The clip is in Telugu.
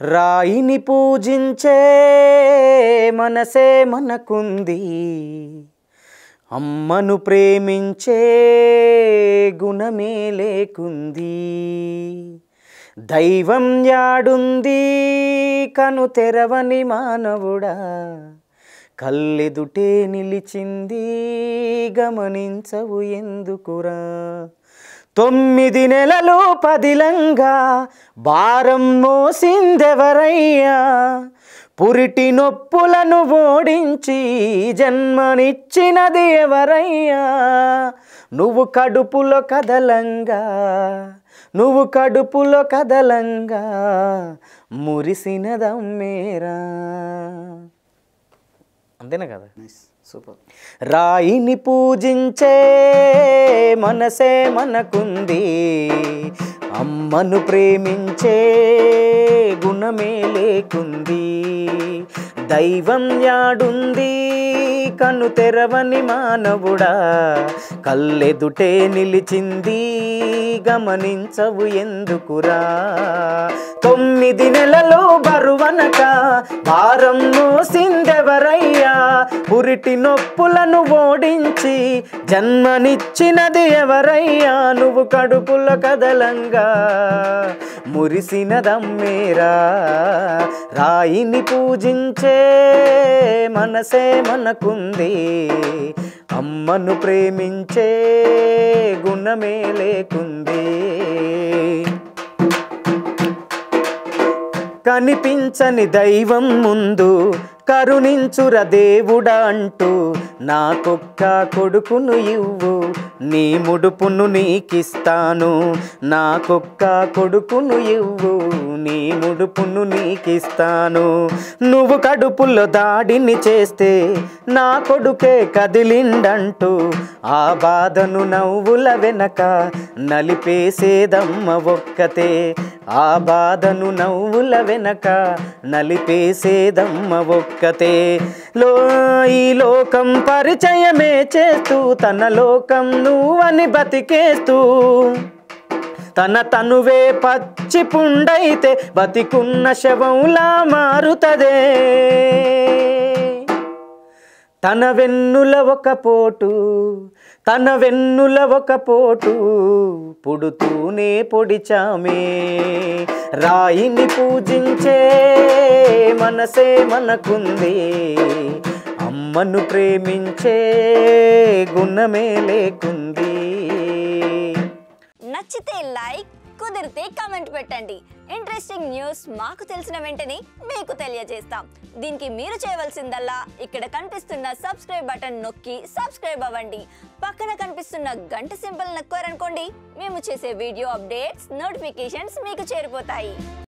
రాయిని పూజించే మనసే మనకుంది అమ్మను ప్రేమించే గుణమే లేకుంది దైవం యాడుంది కను తెరవని మానవుడా కల్లెదుటే నిలిచింది గమనించవు ఎందుకురా తొమ్మిది నెలలు పదిలంగా భారం మోసిందెవరయ్యా పురిటి నొప్పులను ఓడించి జన్మనిచ్చినది ఎవరయ్యా నువ్వు కడుపులో కదలంగా నువ్వు కడుపులో కదలంగా మురిసినదమ్మేరా అంతేనా కదా నైస్ సూపర్ రాయిని పూజించే మనసే మనకుంది అమ్మను ప్రేమించే గుణమే లేకుంది దైవం యాడుంది కను తెరవని మానవుడా కల్లెదుటే నిలిచింది గమనించవు ఎందుకురా తొమ్మిది నెలలు బరువనక భారం మోసిందెవరయ్యా పురిటి నొప్పులను ఓడించి జన్మనిచ్చినది ఎవరయ్యా నువ్వు కడుపుల కదలంగా మురిసినదమ్మేరా రాయిని పూజించే మనసే మనకుంది అమ్మను ప్రేమించే గుణమే లేకుంది కనిపించని దైవం ముందు కరుణించుర దేవుడా అంటూ నాకొక్క కొడుకును ఇవ్వు నీ ముడుపును నీకిస్తాను నాకొక్క కొడుకును ఇవ్వు నీ ముడుపును నీకిస్తాను నువ్వు కడుపులో దాడిని చేస్తే నా కొడుకే కదిలిండంటూ ఆ బాధను నవ్వుల వెనక నలిపేసేదమ్మ ఒక్కతే ఆ బాధను నవ్వుల వెనక నలిపేసేదమ్మ ఒక్కతే లో ఈ లోకం పరిచయమే చేస్తూ తన లోకం నువ్వని బతికేస్తూ తన తనువే పచ్చి పుండైతే బతికున్న శవంలా మారుతదే తన వెన్నుల ఒక పోటు తన వెన్నుల ఒక పోటు పుడుతూనే పొడిచామే రాయిని పూజించే మనసే మనకుంది అమ్మను ప్రేమించే గుణమే లేకుంది నచ్చితే లైక్ కుదిరితే కమెంట్ పెట్టండి ఇంట్రెస్టింగ్ న్యూస్ మాకు తెలిసిన వెంటనే మీకు తెలియజేస్తాం దీనికి మీరు చేయవలసిందల్లా ఇక్కడ కనిపిస్తున్న సబ్స్క్రైబ్ బటన్ నొక్కి సబ్స్క్రైబ్ అవ్వండి పక్కన కనిపిస్తున్న గంట సింబల్ నొక్కారనుకోండి మేము చేసే వీడియో అప్డేట్స్ నోటిఫికేషన్స్ మీకు చేరిపోతాయి